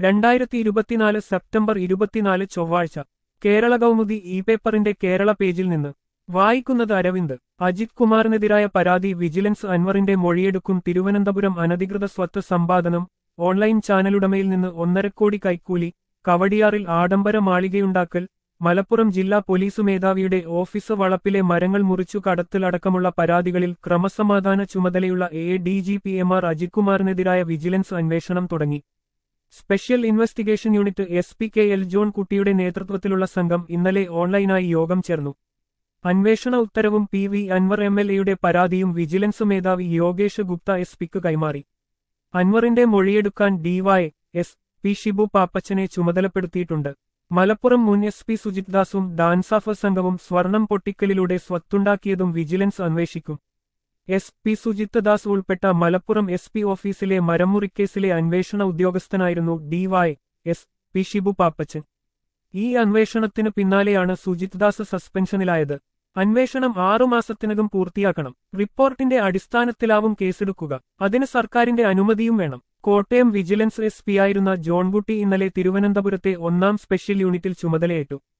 രണ്ടായിരത്തി ഇരുപത്തിനാല് സെപ്റ്റംബർ ഇരുപത്തിനാല് ചൊവ്വാഴ്ച കേരള കൗമുദി ഇ പേപ്പറിന്റെ കേരള പേജിൽ നിന്ന് വായിക്കുന്നത് അരവിന്ദ് അജിത് കുമാറിനെതിരായ പരാതി വിജിലൻസ് അൻവറിന്റെ മൊഴിയെടുക്കും തിരുവനന്തപുരം അനധികൃത സ്വത്ത് സമ്പാദനം ഓൺലൈൻ ചാനലുടമയിൽ നിന്ന് ഒന്നരക്കോടി കൈക്കൂലി കവടിയാറിൽ ആഡംബര മാളികയുണ്ടാക്കൽ മലപ്പുറം ജില്ലാ പോലീസ് മേധാവിയുടെ ഓഫീസ് വളപ്പിലെ മരങ്ങൾ മുറിച്ചു കടത്തിലടക്കമുള്ള പരാതികളിൽ ക്രമസമാധാന ചുമതലയുള്ള A D G P M R Ajit കുമാറിനെതിരായ വിജിലൻസ് അന്വേഷണം തുടങ്ങി special investigation unit S P K L John കുട്ടിയുടെ നേതൃത്വത്തിലുള്ള സംഘം ഇന്നലെ ഓൺലൈനായി യോഗം ചേർന്നു അന്വേഷണ ഉത്തരവും P V Anwar M L എയുടെ പരാതിയും വിജിലൻസ് മേധാവി യോഗേഷ് ഗുപ്ത എസ് പിക്ക് കൈമാറി അൻവറിന്റെ മൊഴിയെടുക്കാൻ ഡിവൈ എസ് പി ഷിബു പാപ്പച്ചനെ ചുമതലപ്പെടുത്തിയിട്ടുണ്ട് മലപ്പുറം മുൻ എസ് പി സുജിത് ദാസും ഡാൻസാഫ് സംഘവും സ്വർണം പൊട്ടിക്കലിലൂടെ സ്വത്തുണ്ടാക്കിയതും വിജിലൻസ് അന്വേഷിക്കും എസ് പി സുജിത് ദാസ് ഉൾപ്പെട്ട മലപ്പുറം എസ് പി ഓഫീസിലെ മരമുറിക്കേസിലെ അന്വേഷണ ഉദ്യോഗസ്ഥനായിരുന്നു Dy S P Shibu Pappachan ഈ അന്വേഷണത്തിന് പിന്നാലെയാണ് സുജിത് ദാസ് സസ്പെൻഷനിലായത് അന്വേഷണം ആറുമാസത്തിനകം പൂർത്തിയാക്കണം റിപ്പോർട്ടിന്റെ അടിസ്ഥാനത്തിലാവും കേസെടുക്കുക അതിന് സർക്കാരിന്റെ അനുമതിയും വേണം കോട്ടയം വിജിലൻസ് എസ് പിയായിരുന്ന ജോൺകുട്ടി ഇന്നലെ തിരുവനന്തപുരത്തെ ഒന്നാം സ്പെഷ്യൽ യൂണിറ്റിൽ ചുമതലയേറ്റു